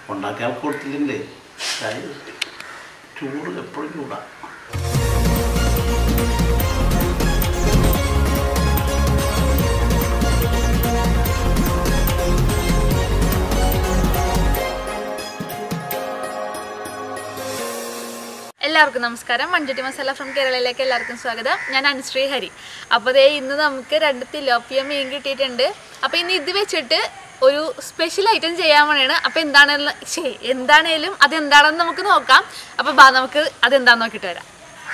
ഉണ്ടാക്കാൻ കൊടുത്തില്ലെങ്കിൽ ചായ ചൂട് എപ്പോഴും ചൂടാ എല്ലാവർക്കും നമസ്കാരം മൺചട്ടി മസാല ഫ്രം കേരളയിലേക്ക് എല്ലാവർക്കും സ്വാഗതം ഞാൻ അനുശ്രീ ഹരി അപ്പോൾ ദേ ഇന്ന് നമുക്ക് രണ്ട് തിലോപ്പിയ മീൻ കിട്ടിയിട്ടുണ്ട് അപ്പോൾ ഇന്ന് ഇത് വെച്ചിട്ട് ഒരു സ്പെഷ്യൽ ഐറ്റം ചെയ്യാൻ വേണ്ടിയാണ് അപ്പോൾ എന്താണെന്ന് ശേ എന്താണേലും അതെന്താണെന്ന് നമുക്ക് നോക്കാം അപ്പോൾ ബാ നമുക്ക് അതെന്താന്ന് നോക്കിയിട്ട് വരാം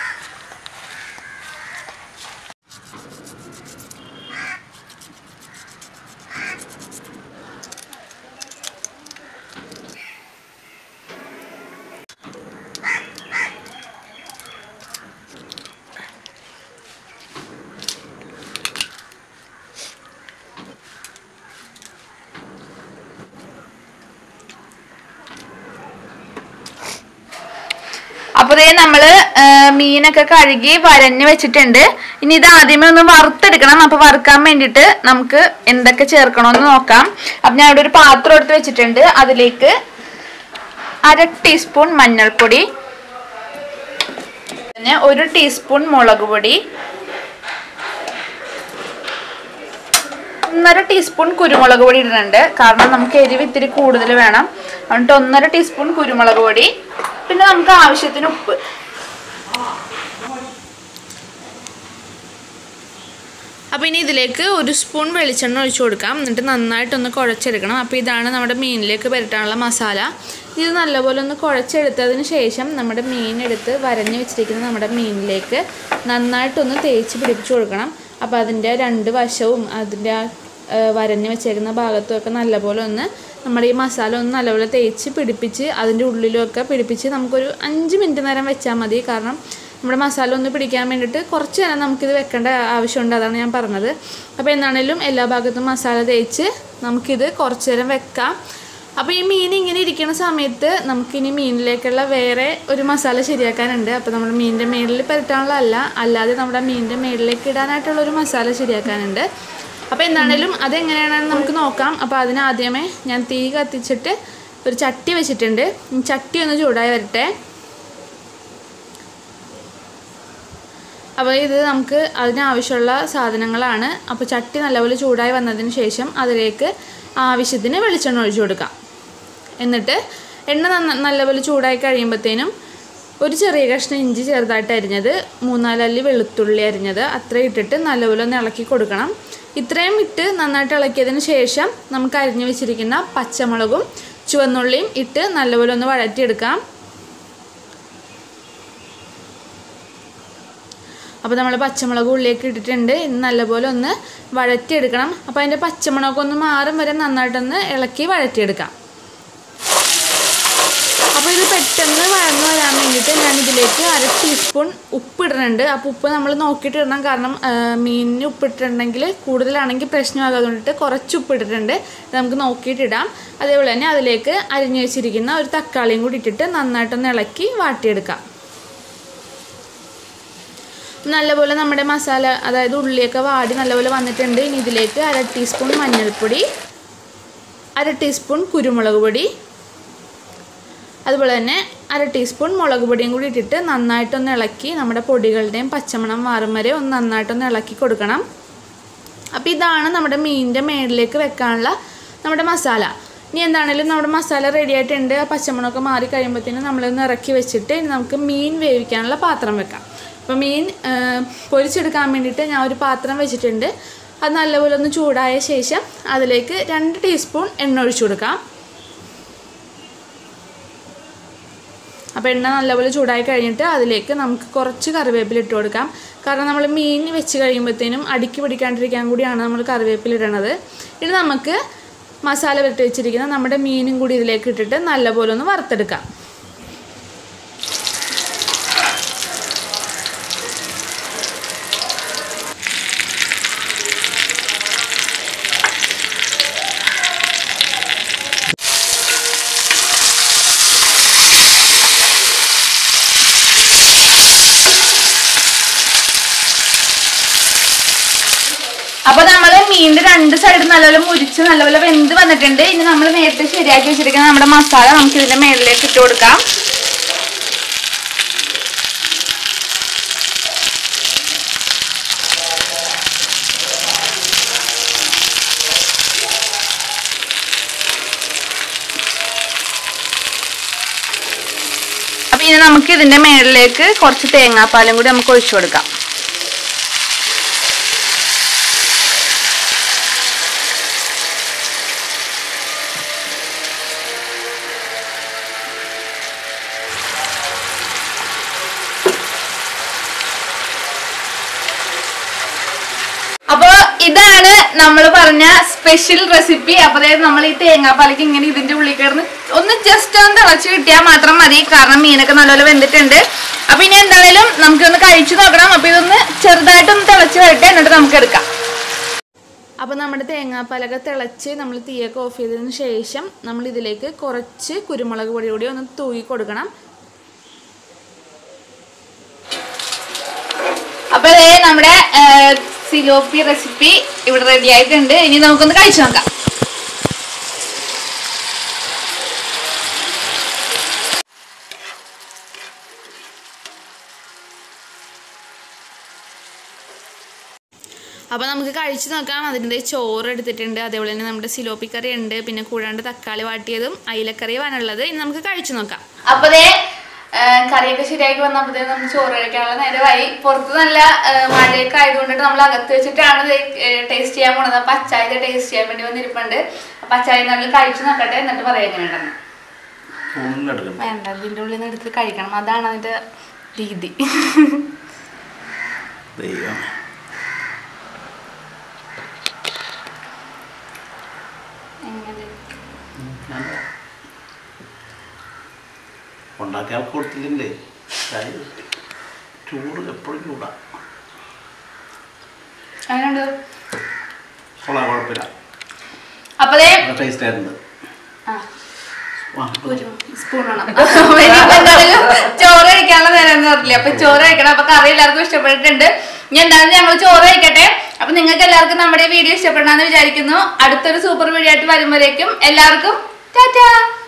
അപ്പോൾ ദേ നമ്മള് ആ, മീനൊക്കെ കഴുകി വരഞ്ഞ് വെച്ചിട്ടുണ്ട് ഇനി ഇത് ആദ്യമേ ഒന്ന് വറുത്തെടുക്കണം അപ്പൊ വറുക്കാൻ വേണ്ടിയിട്ട് നമുക്ക് എന്തൊക്കെ ചേർക്കണമെന്ന് നോക്കാം അപ്പൊ ഞാൻ ഇവിടെ ഒരു പാത്രം എടുത്ത് വെച്ചിട്ടുണ്ട് അതിലേക്ക് അര ടീസ്പൂൺ മഞ്ഞൾപ്പൊടി പിന്നെ ഒരു ടീസ്പൂൺ മുളക് പൊടി ഒന്നര ടീസ്പൂൺ കുരുമുളക് പൊടി ഇടുന്നുണ്ട് കാരണം നമുക്ക് എരിവ് ഇത്തിരി കൂടുതൽ വേണം അതുകൊണ്ട് ഒന്നര ടീസ്പൂൺ കുരുമുളക് പൊടി പിന്നെ നമുക്ക് ആവശ്യത്തിന് ഉപ്പ് അപ്പോൾ ഇനി ഇതിലേക്ക് ഒരു സ്പൂൺ വെളിച്ചെണ്ണ ഒഴിച്ചു കൊടുക്കാം എന്നിട്ട് നന്നായിട്ടൊന്ന് കുഴച്ചെടുക്കണം അപ്പോൾ ഇതാണ് നമ്മുടെ മീനിലേക്ക് പുരട്ടാനുള്ള മസാല ഇത് നല്ലപോലെ ഒന്ന് കുഴച്ചെടുത്തതിന് ശേഷം നമ്മുടെ മീൻ എടുത്ത് വരഞ്ഞ് വെച്ചിരിക്കുന്ന നമ്മുടെ മീനിലേക്ക് നന്നായിട്ടൊന്ന് തേച്ച് പിടിപ്പിച്ചു കൊടുക്കണം അപ്പോൾ അതിൻ്റെ രണ്ട് വശവും അതിൻ്റെ ആ ആ, വരഞ്ഞ് വെച്ചേക്കുന്ന ഭാഗത്തും ഒക്കെ നല്ലപോലെ ഒന്ന് നമ്മുടെ ഈ മസാല ഒന്ന് നല്ലപോലെ തേച്ച് പിടിപ്പിച്ച് അതിൻ്റെ ഉള്ളിലുമൊക്കെ പിടിപ്പിച്ച് നമുക്കൊരു അഞ്ച് മിനിറ്റ് നേരം വെച്ചാൽ മതി കാരണം നമ്മുടെ മസാല ഒന്ന് പിടിക്കാൻ വേണ്ടിയിട്ട് കുറച്ച് നേരം നമുക്കിത് വെക്കേണ്ട ആവശ്യമുണ്ട് അതാണ് ഞാൻ പറഞ്ഞത് അപ്പോൾ എന്താണേലും എല്ലാ ഭാഗത്തും മസാല തേച്ച് നമുക്കിത് കുറച്ച് നേരം വെക്കാം അപ്പോൾ ഈ മീൻ ഇങ്ങനെ ഇരിക്കുന്ന സമയത്ത് നമുക്കിനി മീനിലേക്കുള്ള വേറെ ഒരു മസാല ശരിയാക്കാനുണ്ട് അപ്പോൾ നമ്മൾ മീനിൻ്റെ മേളിൽ പരട്ടാനുള്ളതല്ല അല്ലാതെ നമ്മുടെ മീനിൻ്റെ മേളിലേക്ക് ഇടാനായിട്ടുള്ള ഒരു മസാല ശരിയാക്കാനുണ്ട് അപ്പോൾ എന്താണേലും അതെങ്ങനെയാണെന്ന് നമുക്ക് നോക്കാം അപ്പോൾ അതിന് ആദ്യമേ ഞാൻ തീ കത്തിച്ചിട്ട് ഒരു ചട്ടി വെച്ചിട്ടുണ്ട് ഈ ചട്ടി ഒന്ന് ചൂടായി വരട്ടെ അപ്പോൾ ഇത് നമുക്ക് അതിനാവശ്യമുള്ള സാധനങ്ങളാണ് അപ്പോൾ ചട്ടി നല്ലപോലെ ചൂടായി വന്നതിന് ശേഷം അതിലേക്ക് ആവശ്യത്തിന് വെളിച്ചെണ്ണ ഒഴിച്ചു കൊടുക്കാം എന്നിട്ട് എണ്ണ നന്ന നല്ലപോലെ ചൂടായി കഴിയുമ്പോഴത്തേനും ഒരു ചെറിയ കഷ്ണം ഇഞ്ചി ചെറുതായിട്ട് അരിഞ്ഞത് മൂന്നാലല്ലി വെളുത്തുള്ളി അരിഞ്ഞത് അത്രയും ഇട്ടിട്ട് നല്ലപോലെ ഒന്ന് ഇളക്കി കൊടുക്കണം ഇത്രയും ഇട്ട് നന്നായിട്ട് ഇളക്കിയതിന് ശേഷം നമുക്ക് അരിഞ്ഞു വെച്ചിരിക്കുന്ന പച്ചമുളകും ചുവന്നുള്ളിയും ഇട്ട് നല്ലപോലെ ഒന്ന് വഴറ്റിയെടുക്കാം അപ്പോൾ നമ്മൾ പച്ചമുളക് ഉള്ളിലേക്ക് ഇട്ടിട്ടുണ്ട് ഇനി നല്ലപോലെ ഒന്ന് വഴറ്റിയെടുക്കണം അപ്പോൾ അതിൻ്റെ പച്ചമുളക് ഒന്ന് മാറും വരെ നന്നായിട്ടൊന്ന് ഇളക്കി വഴറ്റിയെടുക്കാം അപ്പോൾ ഇത് പെട്ടെന്ന് വഴന്ന് വരാൻ വേണ്ടിയിട്ട് ഞാൻ ഇതിലേക്ക് അര ടീസ്പൂൺ ഉപ്പ് ഇടുന്നുണ്ട് അപ്പോൾ ഉപ്പ് നമ്മൾ നോക്കിയിട്ട് ഇടണം കാരണം ആ, മീനിന് ഉപ്പിട്ടിട്ടുണ്ടെങ്കിൽ കൂടുതലാണെങ്കിൽ പ്രശ്നമാകാതെ കൊണ്ടിട്ട് കുറച്ച് ഉപ്പ് ഇട്ടിട്ടുണ്ട് ഇത് നമുക്ക് നോക്കിയിട്ട് ഇടാം അതേപോലെ തന്നെ അതിലേക്ക് അരിഞ്ഞു വെച്ചിരിക്കുന്ന ഒരു തക്കാളിയും കൂടി ഇട്ടിട്ട് നന്നായിട്ടൊന്ന് ഇളക്കി വാട്ടിയെടുക്കാം നല്ലപോലെ നമ്മുടെ മസാല അതായത് ഉള്ളിയൊക്കെ വാടി നല്ലപോലെ വന്നിട്ടുണ്ട് ഇനി ഇതിലേക്ക് അര ടീസ്പൂൺ മഞ്ഞൾപ്പൊടി അര ടീസ്പൂൺ കുരുമുളക് പൊടി അതുപോലെ തന്നെ അര ടീസ്പൂൺ മുളക് പൊടിയും കൂടി ഇട്ടിട്ട് നന്നായിട്ടൊന്ന് ഇളക്കി നമ്മുടെ പൊടികളുടെയും പച്ചമണം മാറും വരെ ഒന്ന് നന്നായിട്ടൊന്ന് ഇളക്കി കൊടുക്കണം അപ്പോൾ ഇതാണ് നമ്മുടെ മീനിൻ്റെ മേളിലേക്ക് വെക്കാനുള്ള നമ്മുടെ മസാല ഇനി എന്താണേലും നമ്മുടെ മസാല റെഡി ആയിട്ടുണ്ട് ആ പച്ചമണമൊക്കെ മാറി കഴിയുമ്പോഴത്തേനും നമ്മളൊന്ന് ഇറക്കി വെച്ചിട്ട് ഇനി നമുക്ക് മീൻ വേവിക്കാനുള്ള പാത്രം വെക്കാം അപ്പോൾ മീൻ ആ, പൊരിച്ചെടുക്കാൻ വേണ്ടിയിട്ട് ഞാൻ ഒരു പാത്രം വെച്ചിട്ടുണ്ട് അത് നല്ലപോലെ ഒന്ന് ചൂടായ ശേഷം അതിലേക്ക് രണ്ട് ടീസ്പൂൺ എണ്ണ ഒഴിച്ചു കൊടുക്കാം അപ്പോൾ എണ്ണ നല്ലപോലെ ചൂടായി കഴിഞ്ഞിട്ട് അതിലേക്ക് നമുക്ക് കുറച്ച് കറിവേപ്പില ഇട്ട് കൊടുക്കാം കാരണം നമ്മൾ മീൻ വെച്ച് കഴിയുമ്പോഴത്തേനും അടുക്കി പിടിക്കാണ്ടിരിക്കാൻ കൂടിയാണ് നമ്മൾ കറിവേപ്പില ഇടണത് ഇനി നമുക്ക് മസാല പുരട്ടി വെച്ചിരിക്കുന്ന നമ്മുടെ മീനും കൂടി ഇതിലേക്ക് ഇട്ടിട്ട് നല്ലപോലെ ഒന്ന് വറുത്തെടുക്കാം അപ്പോൾ നമ്മൾ മീൻ മീനിന്റെ രണ്ട് സൈഡ് നല്ലപോലെ മുരിച്ച് നല്ലപോലെ വെന്ത് വന്നിട്ടുണ്ട് ഇനി നമ്മൾ നേരത്തെ ശരിയാക്കി വെച്ചിരിക്കുന്ന നമ്മുടെ മസാല നമുക്ക് ഇതിന്റെ മേളിലേക്ക് ഇട്ട് കൊടുക്കാം അപ്പൊ ഇനി നമുക്ക് ഇതിന്റെ മേളിലേക്ക് കുറച്ച് തേങ്ങാപ്പാലും കൂടി നമുക്ക് ഒഴിച്ചു കൊടുക്കാം അപ്പൊ ഇതാണ് നമ്മൾ പറഞ്ഞ സ്പെഷ്യൽ റെസിപ്പി അപ്പൊ അതായത് നമ്മൾ ഈ തേങ്ങാപ്പാലക്ക് ഇങ്ങനെ ഇതിന്റെ ഉള്ളിൽ കിടന്ന് ഒന്ന് ജസ്റ്റ് ഒന്ന് തിളച്ച് കിട്ടിയാൽ മാത്രം മതി കാരണം മീനൊക്കെ നല്ലപോലെ വെന്തിട്ടുണ്ട് അപ്പൊ ഇനി എന്താണേലും നമുക്കൊന്ന് കഴിച്ചു നോക്കണം അപ്പൊ ഇതൊന്ന് ചെറുതായിട്ടൊന്ന് തിളച്ച് വരട്ടെ എന്നിട്ട് നമുക്ക് എടുക്കാം അപ്പോൾ നമ്മുടെ തേങ്ങാപ്പാലൊക്കെ തിളച്ച് നമ്മൾ തീയൊക്കെ ഓഫ് ചെയ്തതിന് ശേഷം നമ്മൾ ഇതിലേക്ക് കുറച്ച് കുരുമുളക് പൊടി കൂടി ഒന്ന് തൂക്കി കൊടുക്കണം അപ്പോൾ ഇതേ നമ്മുടെ സിലോപ്പി റെസിപ്പി ഇവിടെ റെഡി ആയിട്ടുണ്ട് ഇനി നമുക്കൊന്ന് കഴിച്ചു നോക്കാം അപ്പോൾ നമുക്ക് കഴിച്ചു നോക്കാം അതിൻ്റെ ചോറ് എടുത്തിട്ടുണ്ട് അതേപോലെ തന്നെ നമ്മുടെ സിലോപ്പി കറി ഉണ്ട് പിന്നെ കൂടാണ്ട് തക്കാളി വാട്ടിയതും അയിലക്കറിയുമാണുള്ളത് ഇനി നമുക്ക് കഴിച്ചു നോക്കാം അപ്പോൾ ദേ കറിയൊക്കെ ശരിയാക്കി വന്നപ്പോഴത്തേക്കും നമുക്ക് ചോറ് കഴിക്കാനുള്ള നേരമായി പുറത്ത് നല്ല ആ, മഴയൊക്കെ ആയതുകൊണ്ടിട്ട് നമ്മൾ അകത്ത് വെച്ചിട്ടാണ് ടേസ്റ്റ് ചെയ്യാൻ പോണത് അപ്പം അച്ചായത് ടേസ്റ്റ് ചെയ്യാൻ വേണ്ടി വന്നിരിപ്പുണ്ട് അപ്പം അച്ചായ നമ്മൾ കഴിച്ചു നോക്കട്ടെ എന്നിട്ട് പറയാൻ എങ്ങനെയുണ്ടെന്ന് സ്പൂണിലെടുക്കണം വേണ്ട ഇതിൻ്റെ ഉള്ളിൽ നിന്ന് എടുത്ത് കഴിക്കണം അതാണ് അതിൻ്റെ രീതി ദൈവം എങ്ങനെ ഉണ്ടാക്കിയാൽ കൊടുത്തില്ലേ കാര്യം ചൂട് എപ്പോഴും ചൂടാ അങ്ങനെയുണ്ട് കൊള്ളാം കുഴപ്പമില്ല അപ്പോൾ ദേ നല്ല ടേസ്റ്റ് ആയിരുന്നു ആ ആ, ഒരു സ്പൂൺ വേണം ഇനിയിപ്പോ എന്തായാലും ചോറ് കഴിക്കാനുള്ള നേരം പറഞ്ഞില്ലേ അപ്പൊ ചോറ് കഴിക്കണം അപ്പൊ കറി എല്ലാവർക്കും ഇഷ്ടപ്പെട്ടിട്ടുണ്ട് ഇനി എന്തായാലും ഞങ്ങൾ ചോറ് കഴിക്കട്ടെ അപ്പൊ നിങ്ങൾക്ക് എല്ലാവർക്കും നമ്മുടെ വീഡിയോ ഇഷ്ടപ്പെടണമെന്ന് വിചാരിക്കുന്നു അടുത്തൊരു സൂപ്പർ വീഡിയോ ആയിട്ട് വരുമ്പോഴേക്കും എല്ലാവർക്കും ടാറ്റാ